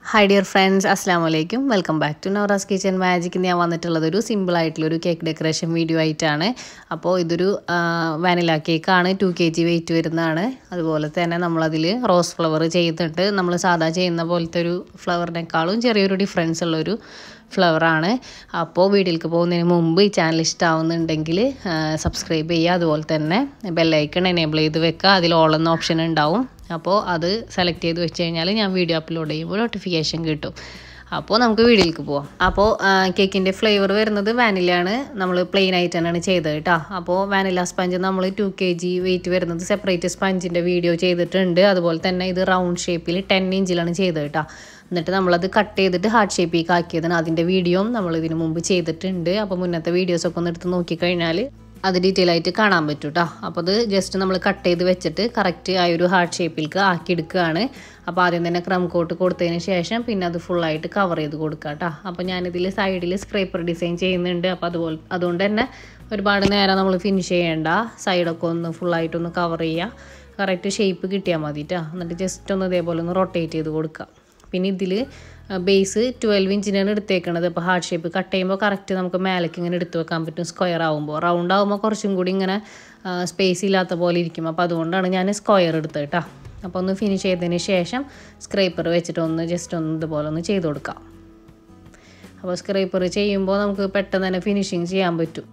hi dear friends അസ്സാം വലൈക്കും welcome back to Navaras kitchen magic ഞാൻ വന്നിട്ടുള്ളത് ഒരു സിമ്പിൾ ആയിട്ടുള്ള ഒരു കേക്ക് ഡെക്കറേഷൻ വീഡിയോ ആയിട്ടാണ് അപ്പോൾ ഇതൊരു വാനില കേക്കാണ് ടു കെ ജി വെയിറ്റ് വരുന്നതാണ് അതുപോലെ തന്നെ നമ്മളതിൽ റോസ് ഫ്ലവർ ചെയ്യുന്നുണ്ട് നമ്മൾ സാധാ ചെയ്യുന്ന പോലത്തെ ഒരു ഫ്ലവറിനേക്കാളും ചെറിയൊരു ഡിഫറൻസ് ഉള്ളൊരു ഫ്ലവറാണ് അപ്പോൾ വീഡിയോയിലേക്ക് പോകുന്നതിന് മുമ്പ് ഈ ചാനൽ ഇഷ്ടമാവുന്നുണ്ടെങ്കിൽ സബ്സ്ക്രൈബ് ചെയ്യുക അതുപോലെ തന്നെ ബെല്ലൈക്കൺ എനേബിൾ ചെയ്ത് വെക്കുക അതിൽ ഓൾ എന്ന ഓപ്ഷൻ ഉണ്ടാവും അപ്പോൾ അത് സെലക്ട് ചെയ്ത് വെച്ച് കഴിഞ്ഞാൽ ഞാൻ വീഡിയോ അപ്ലോഡ് ചെയ്യുമ്പോൾ നോട്ടിഫിക്കേഷൻ കിട്ടും അപ്പോൾ നമുക്ക് വീഡിയോയിലേക്ക് പോവാം അപ്പോൾ കേക്കിൻ്റെ ഫ്ലേവർ വരുന്നത് വാനിലയാണ് നമ്മൾ പ്ലെയിൻ ആയിട്ട് തന്നെയാണ് ചെയ്തത് കേട്ടോ അപ്പോൾ വാനില സ്പഞ്ച് നമ്മൾ ടു കെ ജി വെയിറ്റ് വരുന്നത് സെപ്പറേറ്റ് സ്പഞ്ചിൻ്റെ വീഡിയോ ചെയ്തിട്ടുണ്ട് അതുപോലെ തന്നെ ഇത് റൗണ്ട് ഷേപ്പിൽ ടെൻ ഇഞ്ചിലാണ് ചെയ്തത് കേട്ടോ എന്നിട്ട് നമ്മളത് കട്ട് ചെയ്തിട്ട് ഹാർട്ട് ഷേപ്പിലേക്ക് ആക്കിയതാണ് അതിൻ്റെ വീഡിയോയും നമ്മൾ ഇതിന് മുമ്പ് ചെയ്തിട്ടുണ്ട് അപ്പോൾ മുന്നത്തെ വീഡിയോസൊക്കെ ഒന്ന് എടുത്ത് നോക്കിക്കഴിഞ്ഞാൽ അത് ഡീറ്റെയിൽ ആയിട്ട് കാണാൻ പറ്റും കേട്ടോ അപ്പോൾ അത് ജസ്റ്റ് നമ്മൾ കട്ട് ചെയ്ത് വെച്ചിട്ട് കറക്റ്റ് ആ ഒരു ഹാർട്ട് ഷേപ്പിലേക്ക് ആക്കി എടുക്കുകയാണ് അപ്പോൾ ആദ്യം തന്നെ ക്രം കോട്ട് കൊടുത്തതിന് ശേഷം പിന്നെ അത് ഫുള്ളായിട്ട് കവർ ചെയ്ത് കൊടുക്കുക കേട്ടോ അപ്പോൾ ഞാനിതിൽ സൈഡിൽ സ്ക്രേപ്പർ ഡിസൈൻ ചെയ്യുന്നുണ്ട് അപ്പോൾ അതുപോലെ അതുകൊണ്ട് തന്നെ ഒരുപാട് നേരം നമ്മൾ ഫിനിഷ് ചെയ്യേണ്ട സൈഡൊക്കെ ഒന്ന് ഫുള്ളായിട്ടൊന്ന് കവർ ചെയ്യുക കറക്റ്റ് ഷേപ്പ് കിട്ടിയാൽ മതി കേട്ടോ എന്നിട്ട് ജസ്റ്റ് ഒന്ന് ഇതേപോലെ ഒന്ന് റൊട്ടേറ്റ് ചെയ്ത് കൊടുക്കുക പിന്നെ ഇതിൽ ബേസ് ട്വൽവ് ഇഞ്ചിനാണ് എടുത്തേക്കണത് ഇപ്പോൾ ഹാർട്ട് ഷേപ്പ് കട്ട് ചെയ്യുമ്പോൾ കറക്റ്റ് നമുക്ക് മേലേക്ക് ഇങ്ങനെ എടുത്ത് വെക്കാൻ പറ്റും സ്ക്വയർ ആകുമ്പോൾ റൗണ്ട് ആകുമ്പോൾ കുറച്ചും കൂടി ഇങ്ങനെ സ്പേസ് ഇല്ലാത്ത പോലെ ഇരിക്കും അപ്പോൾ അതുകൊണ്ടാണ് ഞാൻ സ്ക്വയർ എടുത്തത് കേട്ടോ അപ്പോൾ ഒന്ന് ഫിനിഷ് ചെയ്തതിന് ശേഷം സ്ക്രേപ്പർ വെച്ചിട്ട് ഒന്ന് ജസ്റ്റ് ഒന്ന് ഇതുപോലെ ഒന്ന് ചെയ്ത് കൊടുക്കാം അപ്പോൾ സ്ക്രേപ്പർ ചെയ്യുമ്പോൾ നമുക്ക് പെട്ടെന്ന് തന്നെ ഫിനിഷിങ് ചെയ്യാൻ പറ്റും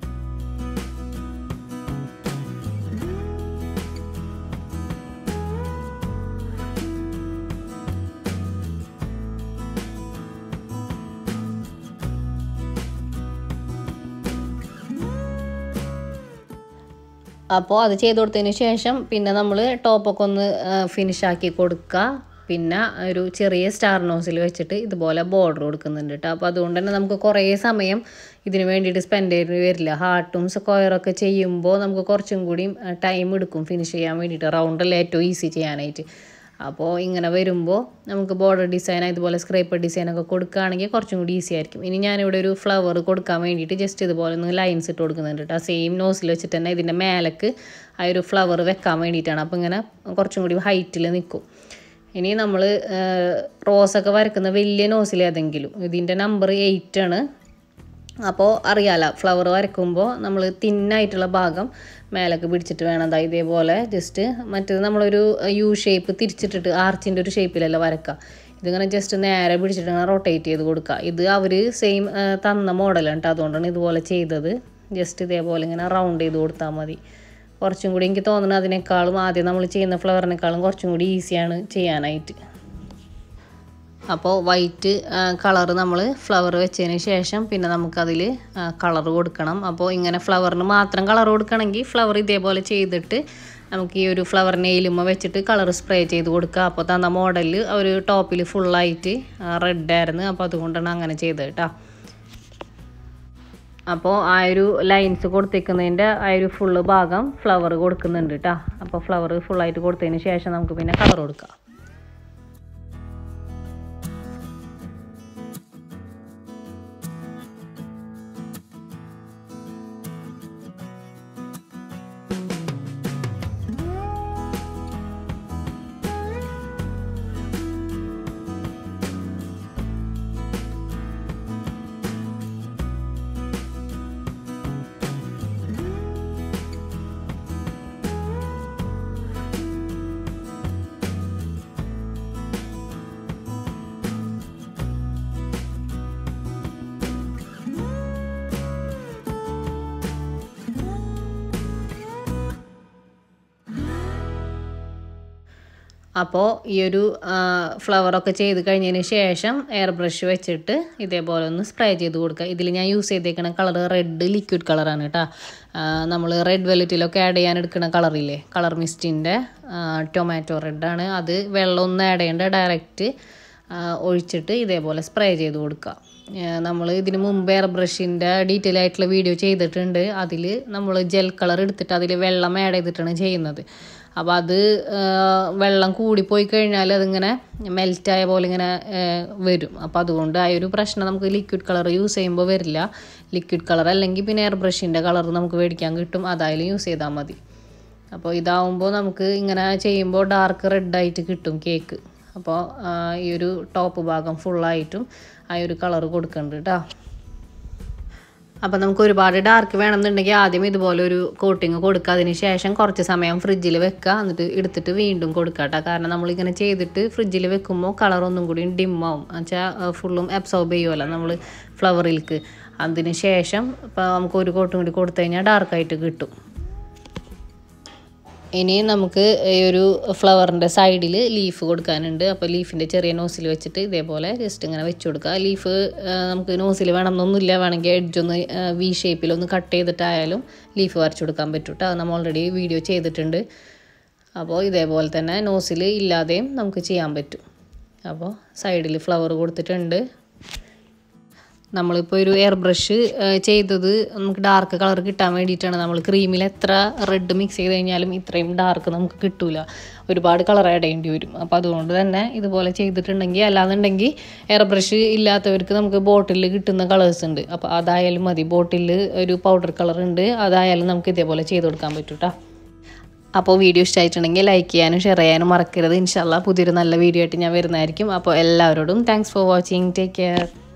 അപ്പോൾ അത് ചെയ്ത് കൊടുത്തതിന് ശേഷം പിന്നെ നമ്മൾ ടോപ്പൊക്കെ ഒന്ന് ഫിനിഷ് ആക്കി കൊടുക്കുക പിന്നെ ഒരു ചെറിയ സ്റ്റാർ നോസിൽ വെച്ചിട്ട് ഇതുപോലെ ബോർഡർ കൊടുക്കുന്നുണ്ട് കേട്ടോ അപ്പോൾ അതുകൊണ്ട് തന്നെ നമുക്ക് കുറേ സമയം ഇതിന് വേണ്ടിയിട്ട് സ്പെൻഡ് ചെയ്ത് വരില്ല ഹാർട്ടും സ്ക്വയറൊക്കെ ചെയ്യുമ്പോൾ നമുക്ക് കുറച്ചും കൂടി ടൈം എടുക്കും ഫിനിഷ് ചെയ്യാൻ വേണ്ടിയിട്ട് റൗണ്ടല്ല ഏറ്റവും ഈസി ചെയ്യാനായിട്ട് അപ്പോൾ ഇങ്ങനെ വരുമ്പോൾ നമുക്ക് ബോർഡർ ഡിസൈൻ ഇതുപോലെ സ്ക്രേപ്പർ ഡിസൈനൊക്കെ കൊടുക്കുകയാണെങ്കിൽ കുറച്ചും കൂടി ഈസി ആയിരിക്കും ഇനി ഞാനിവിടെ ഒരു ഫ്ലവർ കൊടുക്കാൻ വേണ്ടിയിട്ട് ജസ്റ്റ് ഇതുപോലെ ഒന്ന് ലൈൻസ് ഇട്ട് കൊടുക്കുന്നുണ്ട് കേട്ടോ സെയിം നോസിൽ വെച്ചിട്ട് തന്നെ ഇതിൻ്റെ മേലേക്ക് ആ ഒരു ഫ്ലവർ വെക്കാൻ വേണ്ടിയിട്ടാണ് അപ്പോൾ ഇങ്ങനെ കുറച്ചും കൂടി ഹൈറ്റിൽ നിൽക്കും ഇനി നമ്മൾ റോസൊക്കെ വരക്കുന്ന വലിയ നോസിൽ ഏതെങ്കിലും ഇതിൻ്റെ നമ്പർ എയ്റ്റ് ആണ് അപ്പോൾ അറിയാലോ ഫ്ലവർ വരയ്ക്കുമ്പോൾ നമ്മൾ തിന്നായിട്ടുള്ള ഭാഗം മേലേക്ക് പിടിച്ചിട്ട് വേണം അതായത് ഇതേപോലെ ജസ്റ്റ് മറ്റേത് നമ്മളൊരു യു ഷേപ്പ് തിരിച്ചിട്ടിട്ട് ആർച്ചിൻ്റെ ഒരു ഷേപ്പിലല്ല വരക്കുക ഇതിങ്ങനെ ജസ്റ്റ് നേരെ പിടിച്ചിട്ട് ഇങ്ങനെ റൊട്ടേറ്റ് ചെയ്ത് കൊടുക്കുക ഇത് അവർ സെയിം തന്ന മോഡലാണ് കേട്ടോ അതുകൊണ്ടാണ് ഇതുപോലെ ചെയ്തത് ജസ്റ്റ് ഇതേപോലെ ഇങ്ങനെ റൗണ്ട് ചെയ്ത് കൊടുത്താൽ മതി കുറച്ചും കൂടി എനിക്ക് തോന്നുന്നത് അതിനേക്കാളും ആദ്യം നമ്മൾ ചെയ്യുന്ന ഫ്ലവറിനേക്കാളും കുറച്ചും കൂടി ഈസിയാണ് ചെയ്യാനായിട്ട് അപ്പോൾ വൈറ്റ് കളർ നമ്മൾ ഫ്ലവർ വെച്ചതിന് ശേഷം പിന്നെ നമുക്കതിൽ കളർ കൊടുക്കണം അപ്പോൾ ഇങ്ങനെ ഫ്ലവറിന് മാത്രം കളർ കൊടുക്കണമെങ്കിൽ ഫ്ലവർ ഇതേപോലെ ചെയ്തിട്ട് നമുക്ക് ഈ ഒരു ഫ്ലവർ നെയിലുമ്മ വെച്ചിട്ട് കളർ സ്പ്രേ ചെയ്ത് കൊടുക്കുക അപ്പോൾ തന്ന മോഡലിൽ ഒരു ടോപ്പിൽ ഫുള്ളായിട്ട് റെഡ് ആയിരുന്നു അപ്പോൾ അതുകൊണ്ടാണ് അങ്ങനെ ചെയ്തത് കേട്ടോ അപ്പോൾ ആ ഒരു ലൈൻസ് കൊടുത്തേക്കുന്നതിൻ്റെ ആ ഒരു ഫുള്ള് ഭാഗം ഫ്ലവർ കൊടുക്കുന്നുണ്ട് കേട്ടോ അപ്പോൾ ഫ്ലവർ ഫുള്ളായിട്ട് കൊടുത്തതിന് ശേഷം നമുക്ക് പിന്നെ കളർ കൊടുക്കാം അപ്പോൾ ഈ ഒരു ഫ്ലവറൊക്കെ ചെയ്ത് കഴിഞ്ഞതിന് ശേഷം എയർ ബ്രഷ് വെച്ചിട്ട് ഇതേപോലെ ഒന്ന് സ്പ്രേ ചെയ്ത് കൊടുക്കുക ഇതിൽ ഞാൻ യൂസ് ചെയ്തേക്കുന്ന കളർ റെഡ് ലിക്വിഡ് കളറാണ് കേട്ടോ നമ്മൾ റെഡ് വെല്ലറ്റിലൊക്കെ ആഡ് ചെയ്യാൻ എടുക്കുന്ന കളറില്ലേ കളർ മിസ്റ്റിൻ്റെ ടൊമാറ്റോ റെഡാണ് അത് വെള്ളമൊന്നും ആഡ് ചെയ്യേണ്ട ഡയറക്റ്റ് ഒഴിച്ചിട്ട് ഇതേപോലെ സ്പ്രേ ചെയ്ത് കൊടുക്കുക നമ്മൾ ഇതിന് മുമ്പ് എയർ ബ്രഷിൻ്റെ ഡീറ്റെയിൽ ആയിട്ടുള്ള വീഡിയോ ചെയ്തിട്ടുണ്ട് അതിൽ നമ്മൾ ജെൽ കളർ എടുത്തിട്ട് അതിൽ വെള്ളം ആഡ് ചെയ്തിട്ടാണ് ചെയ്യുന്നത് അപ്പോൾ അത് വെള്ളം കൂടിപ്പോയി കഴിഞ്ഞാൽ അതിങ്ങനെ മെൽറ്റായ പോലെ ഇങ്ങനെ വരും അപ്പോൾ അതുകൊണ്ട് ആ ഒരു പ്രശ്നം നമുക്ക് ലിക്വിഡ് കളർ യൂസ് ചെയ്യുമ്പോൾ വരില്ല ലിക്വിഡ് കളർ അല്ലെങ്കിൽ പിന്നെ എയർ ബ്രഷിൻ്റെ കളർ നമുക്ക് മേടിക്കാൻ കിട്ടും അതായാലും യൂസ് ചെയ്താൽ മതി അപ്പോൾ ഇതാവുമ്പോൾ നമുക്ക് ഇങ്ങനെ ചെയ്യുമ്പോൾ ഡാർക്ക് റെഡായിട്ട് കിട്ടും കേക്ക് അപ്പോൾ ഈ ഒരു ടോപ്പ് ഭാഗം ഫുള്ളായിട്ടും ആ ഒരു കളർ കൊടുക്കുന്നുണ്ട് കേട്ടോ അപ്പോൾ നമുക്ക് ഒരുപാട് ഡാർക്ക് വേണമെന്നുണ്ടെങ്കിൽ ആദ്യം ഇതുപോലെ ഒരു കോട്ടിങ് കൊടുക്കുക അതിന് ശേഷം കുറച്ച് സമയം ഫ്രിഡ്ജിൽ വെക്കുക എന്നിട്ട് എടുത്തിട്ട് വീണ്ടും കൊടുക്കുക കേട്ടോ കാരണം നമ്മളിങ്ങനെ ചെയ്തിട്ട് ഫ്രിഡ്ജിൽ വെക്കുമ്പോൾ കളർ ഒന്നും കൂടി ഡിമ്മാവും വെച്ചാൽ ഫുള്ളും അബ്സോർബ് ചെയ്യുമല്ലോ നമ്മൾ ഫ്ലവറിലേക്ക് അതിന് ശേഷം ഇപ്പോൾ നമുക്ക് ഒരു കോട്ടും കൂടി കൊടുത്തു കഴിഞ്ഞാൽ ഡാർക്കായിട്ട് കിട്ടും ഇനി നമുക്ക് ഈ ഒരു ഫ്ലവറിൻ്റെ സൈഡിൽ ലീഫ് കൊടുക്കാനുണ്ട് അപ്പോൾ ലീഫിൻ്റെ ചെറിയ നോസിൽ വെച്ചിട്ട് ഇതേപോലെ ജസ്റ്റ് ഇങ്ങനെ വെച്ച് കൊടുക്കുക ലീഫ് നമുക്ക് നോസിൽ വേണമെന്നൊന്നുമില്ല വേണമെങ്കിൽ എഡ്ജൊന്ന് വി ഷേപ്പിലൊന്ന് കട്ട് ചെയ്തിട്ടായാലും ലീഫ് വരച്ചു കൊടുക്കാൻ പറ്റും കേട്ടോ നമ്മൾ ഓൾറെഡി വീഡിയോ ചെയ്തിട്ടുണ്ട് അപ്പോൾ ഇതേപോലെ തന്നെ നോസിൽ ഇല്ലാതെയും നമുക്ക് ചെയ്യാൻ പറ്റും അപ്പോൾ സൈഡിൽ ഫ്ലവർ കൊടുത്തിട്ടുണ്ട് നമ്മളിപ്പോൾ ഒരു എയർ ബ്രഷ് ചെയ്തത് നമുക്ക് ഡാർക്ക് കളർ കിട്ടാൻ വേണ്ടിയിട്ടാണ് നമ്മൾ ക്രീമിൽ എത്ര റെഡ് മിക്സ് ചെയ്ത് കഴിഞ്ഞാലും ഇത്രയും ഡാർക്ക് നമുക്ക് കിട്ടൂല ഒരുപാട് കളർ ആഡ് ചെയ്യേണ്ടി വരും അപ്പോൾ അതുകൊണ്ട് തന്നെ ഇതുപോലെ ചെയ്തിട്ടുണ്ടെങ്കിൽ അല്ലാന്നുണ്ടെങ്കിൽ എയർ ബ്രഷ് ഇല്ലാത്തവർക്ക് നമുക്ക് ബോട്ടിലിൽ കിട്ടുന്ന കളേഴ്സ് ഉണ്ട് അപ്പോൾ അതായാലും മതി ബോട്ടിലിൽ ഒരു പൗഡർ കളർ ഉണ്ട് അതായാലും നമുക്ക് ഇതേപോലെ ചെയ്ത് കൊടുക്കാൻ പറ്റും കേട്ടോ അപ്പോൾ വീഡിയോ ഇഷ്ടമായിട്ടുണ്ടെങ്കിൽ ലൈക്ക് ചെയ്യാനും ഷെയർ ചെയ്യാനും മറക്കരുത് ഇൻഷാല്ല പുതിയൊരു നല്ല വീഡിയോ ആയിട്ട് ഞാൻ വരുന്നതായിരിക്കും അപ്പോൾ എല്ലാവരോടും thanks for watching take care